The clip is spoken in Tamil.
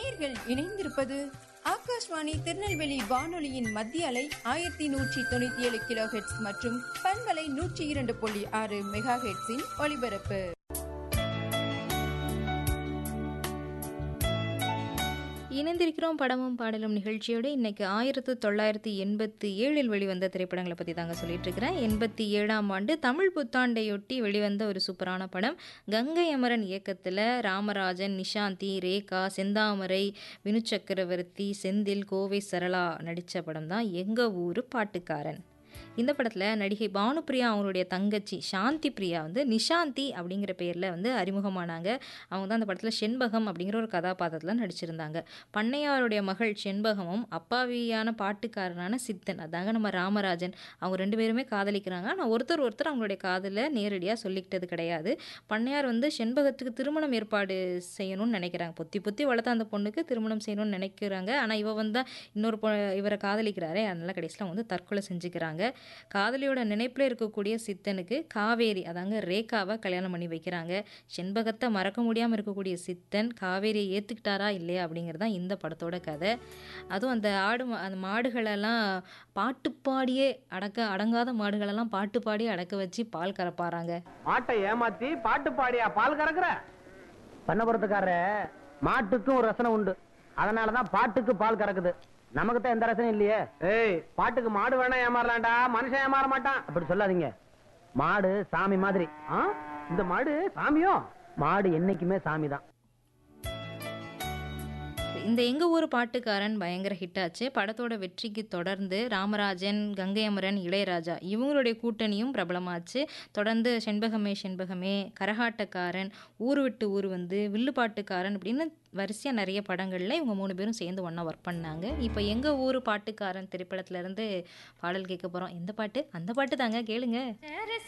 நேர்கள் இணைந்திருப்பது ஆகாஷ்வாணி திருநெல்வேலி வானொலியின் மத்திய அலை ஆயிரத்தி நூற்றி தொண்ணூத்தி ஏழு கிலோ ஹெட்ஸ் மற்றும் பண்பலை நூற்றி இரண்டு புள்ளி ஆறு மெகா ஹெட்ஸின் ஒலிபரப்பு இணைந்திருக்கிறோம் படமும் பாடலும் நிகழ்ச்சியோடு இன்னைக்கு ஆயிரத்து தொள்ளாயிரத்தி எண்பத்தி ஏழில் வெளிவந்த திரைப்படங்களை பற்றி தாங்க சொல்லிட்டு இருக்கிறேன் எண்பத்தி ஏழாம் ஆண்டு தமிழ் புத்தாண்டையொட்டி வெளிவந்த ஒரு சூப்பரான படம் கங்கை அமரன் இயக்கத்தில் ராமராஜன் நிஷாந்தி ரேகா செந்தாமரை வினு சக்கரவர்த்தி செந்தில் கோவை சரளா நடித்த படம் தான் எங்கள் ஊர் பாட்டுக்காரன் இந்த படத்தில் நடிகை பானுப்பிரியா அவங்களுடைய தங்கச்சி சாந்தி பிரியா வந்து நிஷாந்தி அப்படிங்கிற பேரில் வந்து அறிமுகமானாங்க அவங்க தான் அந்த படத்தில் செண்பகம் அப்படிங்கிற ஒரு கதாபாத்திரத்தில் நடிச்சிருந்தாங்க பண்ணையாருடைய மகள் செண்பகமும் அப்பாவியான பாட்டுக்காரனான சித்தன் அதாங்க நம்ம ராமராஜன் அவங்க ரெண்டு பேருமே காதலிக்கிறாங்க ஆனால் ஒருத்தர் ஒருத்தர் அவங்களுடைய காதலை நேரடியாக சொல்லிக்கிட்டது கிடையாது பண்ணையார் வந்து செண்பகத்துக்கு திருமணம் ஏற்பாடு செய்யணும்னு நினைக்கிறாங்க பொத்தி பொத்தி வளர்த்த அந்த பொண்ணுக்கு திருமணம் செய்யணும்னு நினைக்கிறாங்க ஆனால் இவ வந்து இன்னொரு பொ இவரை காதலிக்கிறாரே அதனால கடைசியில் அவங்க வந்து தற்கொலை செஞ்சுக்கிறாங்க காதலியோட நினைப்பில் இருக்கக்கூடிய சித்தனுக்கு காவேரி அதாங்க ரேகாவை கல்யாணம் பண்ணி வைக்கிறாங்க செண்பகத்தை மறக்க முடியாமல் இருக்கக்கூடிய சித்தன் காவேரியை ஏற்றுக்கிட்டாரா இல்லையா அப்படிங்கிறது தான் இந்த படத்தோட கதை அதுவும் அந்த ஆடு மா- அந்த மாடுகளெல்லாம் பாட்டு பாடியே அடக்க அடங்காத மாடுகளெல்லாம் பாட்டு பாடி அடக்க வச்சு பால் கறப்பாராங்க மாட்டை ஏமாத்தி பாட்டு பாடியா பால் கறக்குற பண்ணபுரத்துக்காரர மாட்டுக்கும் ஒரு ரசனை உண்டு அதனாலதான் பாட்டுக்கு பால் கறக்குது நமக்கு தான் எந்த ரசனையும் இல்லையே ஏய் பாட்டுக்கு மாடு வேணா ஏமாறலாம்டா மனுஷன் ஏமாற மாட்டான் அப்படி சொல்லாதீங்க மாடு சாமி மாதிரி இந்த மாடு சாமியோ மாடு என்னைக்குமே சாமி தான் இந்த எங்க ஊர் பாட்டுக்காரன் பயங்கர ஹிட் ஆச்சு படத்தோட வெற்றிக்கு தொடர்ந்து ராமராஜன் கங்கை அமரன் இளையராஜா இவங்களுடைய கூட்டணியும் பிரபலமாச்சு தொடர்ந்து செண்பகமே செண்பகமே கரகாட்டக்காரன் ஊர் விட்டு ஊர் வந்து வில்லுப்பாட்டுக்காரன் அப்படின்னு வரிசையாக நிறைய படங்களில் இவங்க மூணு பேரும் சேர்ந்து ஒன்றா ஒர்க் பண்ணாங்க இப்போ எங்கள் ஊர் பாட்டுக்காரன் திரைப்படத்துல இருந்து பாடல் கேட்க போகிறோம் எந்த பாட்டு அந்த பாட்டு தாங்க கேளுங்க